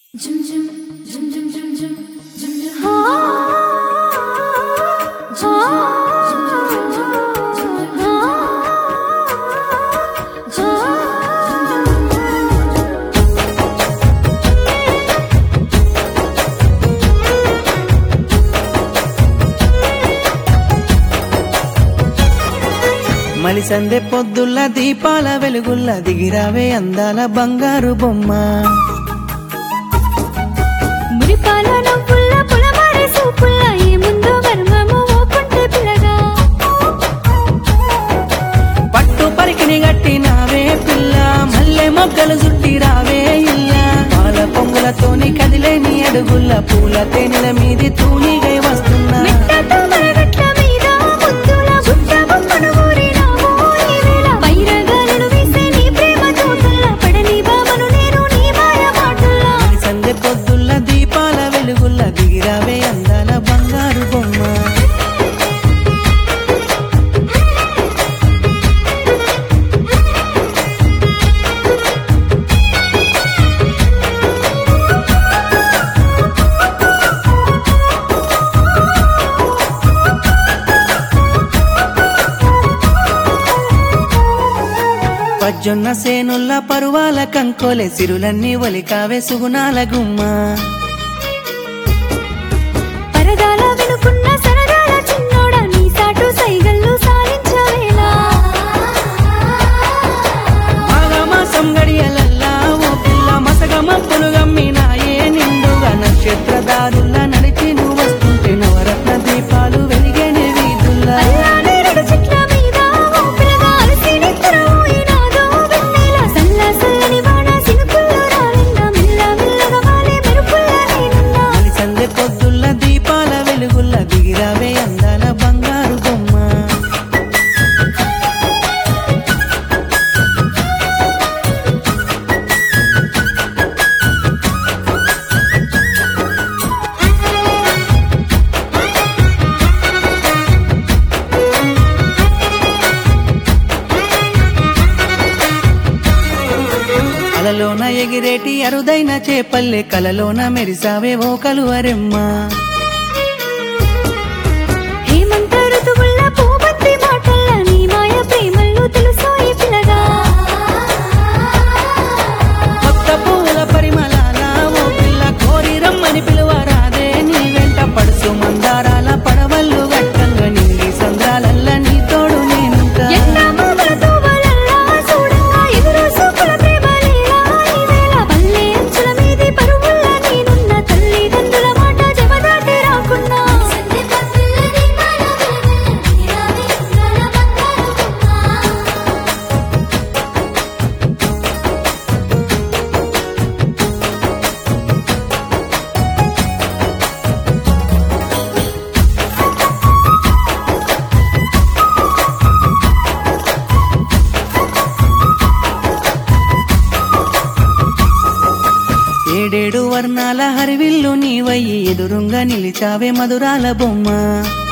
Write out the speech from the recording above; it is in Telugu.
మలిసందె పొద్దుల్ల దీపాల వెలుగుల్ల దిగిరావే అందాల బంగారు బొమ్మ మురిపాల నవ్వుల్ల పొలమారే సూపుల్ల ఏముందో మర్మము ఓ కొంటె పిల్లగా పట్టు పరికిని గట్టినావే పిల్ల మల్లె మొగ్గలు చుట్టి రావే ఇల్ల పాల పొంగులతోని కదిలే నీ అడుగుల్ల పూల తేనెల మీది తూనిగై వస్తున్నా మెట్టతో మరగట్ల మీద ముద్దుల బుట్ట బొమ్మను ఊరినావో ఈ వేళ వైరగాలను వేసే నీ ప్రేమ తోటల్ల పడని బామను నేను నీ మాయ మాటల్లా మలిసందె పొద్దుల్ల దీపాల వెలుగుల్ల దిగిరావే అందాల బంగారు బొమ్మ పజ్జొన్న సేనుల్ల పరువాల కంకోలే సిరులన్నీ ఒలికావే సుగుణాల గుమ్మ పరదాల వెనుకున్న సరదాల చిన్నోడ నీ సాటు సైగల్లు సాలించవేలా మాఘమాసం గడియలల్లా ఓ పిల్ల మసగ మప్పులు గమ్మినాయే నిండుగా నక్షత్రదారుల్లా నడిచి నువ్వు వస్తుంటే నవరత్న దీపాలు వెలిగేనే వీధుల్లా అల్లానే రెండు చెట్ల మీద ఓ పిల్లగా అలసి నిద్రపోయినాదో వెన్నెల సల్ల సల్లని వాన సినుకుల్లో రాలిన మెల్ల మెల్లగా వాలే మెరుపుల్ల నేనున్నా సందె పొద్దుల్ల దీపాల వెలుగుల్ల దిగిరావే అందాల బంగారు బొమ్మ అలలోన ఎగిరేటి అరుదైన చేపల్లె కలలోన మెరిసావే ఓ కలువరెమ్మ హేమంత ఋతువుల్ల పూబంతి మాటల్ల నీ మాయ ప్రేమల్లో తెలుసోయి పిల్లగా కొత్త పూల పరిమళాల ఓ పిల్ల కోరి రమ్మని పిలువరాదే నీ వెంట పడుసు మందారాల పడవళ్ళు గట్టంగా నింగి సంద్రాలల్ల నీ తోడు నేనుంటా ఎండా మామలతో వలల్లా చూడంగా ఎదురు చూపుల ప్రేమ లీలా ఈ వేళ పల్లె అంచుల మీది పరువుల్ల నేనున్న తల్లిదండ్రుల మాట జమదాటి రాకున్నా ఏడేడు వర్ణాల హరివిల్లు నీవయ్యి ఎదురుంగా నిలిచావే మధురాల బొమ్మ